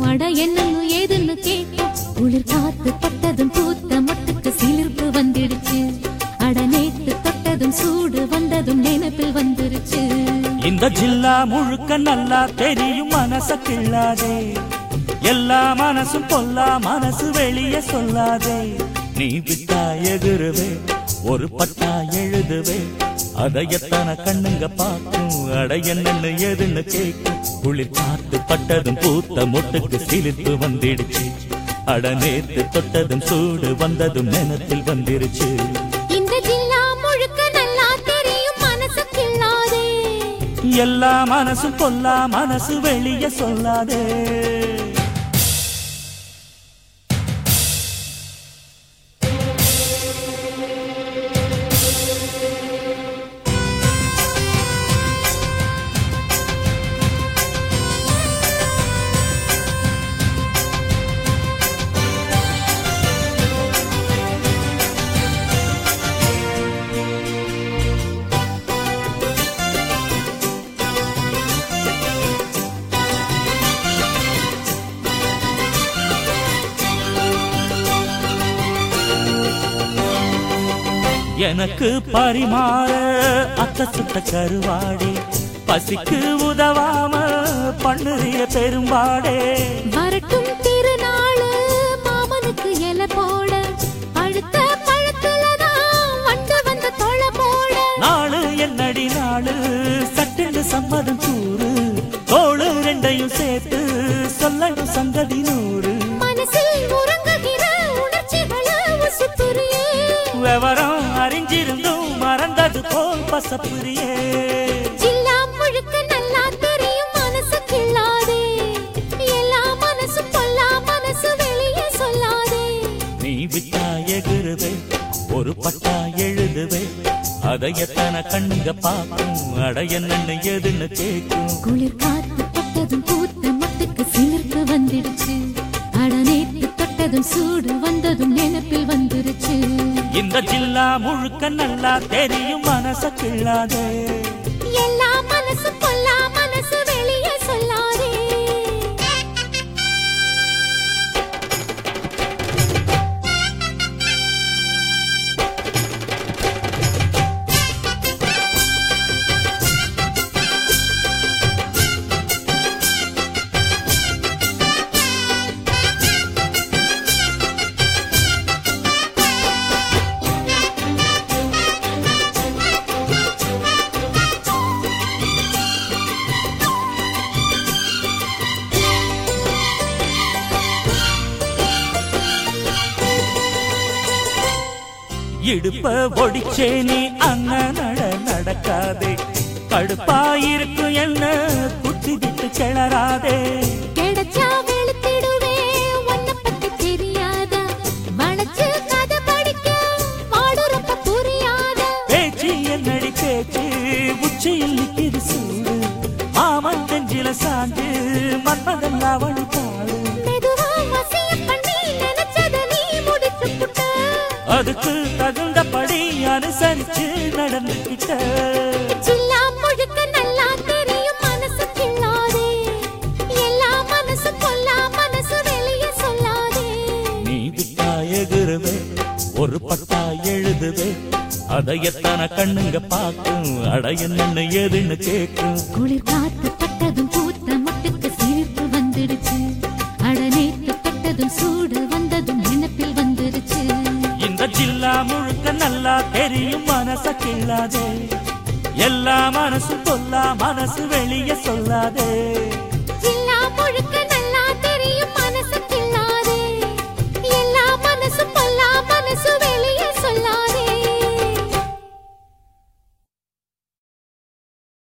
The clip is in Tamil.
அட என்னன்னு ஏதுன்னு கேட்கும் குளிர் காத்து பட்டதும் பூத்த மொட்டுக்கு சிலிர்ப்பு வந்துடுச்சு அட நேத்து தொட்டதும் சூடு வந்ததும் நினைப்பில் வந்துருச்சு இந்த ஜில்லா முழுக்க நல்லா தெரியும் மனச கிள்ளாதே எல்லா மனசும் பொல்லா மனசு வெளிய சொல்லாதே நீ விட்டா எகுருவே ஒரு பட்டா எழுதுவே அதை எத்தனை கண்ணுங்க பார்க்கும் அட என்னன்னு எதுன்னு கேட்கும் குளிர் காத்து பட்டதும் பூத்த மொட்டுக்கு சிலிர்ப்பு வந்துடுச்சு அட நேத்து தொட்டதும் சூடு வந்ததும் நினத்தில் வந்துருச்சு இந்த ஜில்லா முழுக்க நல்லா தெரியும் மனசு கிள்ளாதே எல்லா மனசும் பொல்லா மனசு வெளிய சொல்லாதே எனக்கு பரிமாற அத்த சுத்த கருவாடே பசிக்கு உதவாம பண்ணுறிய பெரும்பாடே வரட்டும் திருநாளு மாமனுக்கு இலை போட பழுத்த பழத்துலதான் வண்டு வந்த தொலை போட நாளு என்னடி நாளு சட்டென்று சம்மதம் கூறு தோளு ரெண்டையும் சேர்த்து சொல்லணும் சங்கதி நூறு மனசில் உறங்குகிற உணர்ச்சிகளை உசுப்புரியே விவரம் அறிஞ்சிருந்தும் மறந்தது போல் பசப்புரியே ஜில்லா முழுக்க நல்லா தெரியும் மனசு கிள்ளாதே எல்லா மனசு பொல்லா மனசு வெளியே சொல்லாதே நீ விட்டா எகுருவே ஒரு பட்டா எழுதுவே அதை எத்தனை கண்ணுங்க பார்க்கும் அட என்னன்னு எதுன்னு கேட்கும் குளிர் காத்து பட்டதும் பூத்த மொட்டுக்கு சிலிர்ப்பு வந்துடுச்சு அட நேத்து தொட்டதும் சூடு வந்ததும் நினைப்பில் வந்துருச்சு இந்த ஜில்லா முழுக்க நல்லா தெரியும் மனச கிள்ளாதே எல்லா மனசு பொல்லா மனசு வெளியே சொல்லாதே இடுப்ப ஒடிச்சே நீ அங்க நட நடக்காதே கடுப்பாயிருக்கும் என்ன குத்தி விட்டு கிளறாதே கிடைச்சா வெளுத்திடுவே உன்னை பத்தி தெரியாதா வளைச்சு கதை படிக்க வாடுறப்ப புரியாதா பேச்சு என்னடி பேச்சு உச்சியில் நிற்கிது சூடு மாமன் நெஞ்சில சாஞ்சு மன்மதன் அவளி பாடு மெதுவா வசிய பண்ணி நினைச்சத நீ முடிச்சு புட்ட அதுக்கு தகுந்தபடி அனுசரிச்சு நடந்துகிட்ட ஜில்லா முழுக்க நல்லா தெரியும் மனசு கிள்ளாதே எல்லா மனசு கொல்லா மனசு வெளியே சொல்லாதே நீ விட்டா எகுருவே ஒரு பட்டா எழுதுவே அதை எத்தனை கண்ணுங்க பார்க்கும் அட என்னன்னு எதுன்னு கேட்கும் குளிர் காத்து பட்டதும் பூத்த மொட்டுக்கு சிரிப்பு வந்துடுச்சு அட நேத்து பட்டதும் சூடு வந்ததும் நினைப்பில் வந்துருச்சு இந்த ஜில்லா முழுக்க நல்லா தெரியும் மனச கிள்ளாதே எல்லா மனசு பொல்லா மனசு வெளிய சொல்லாதே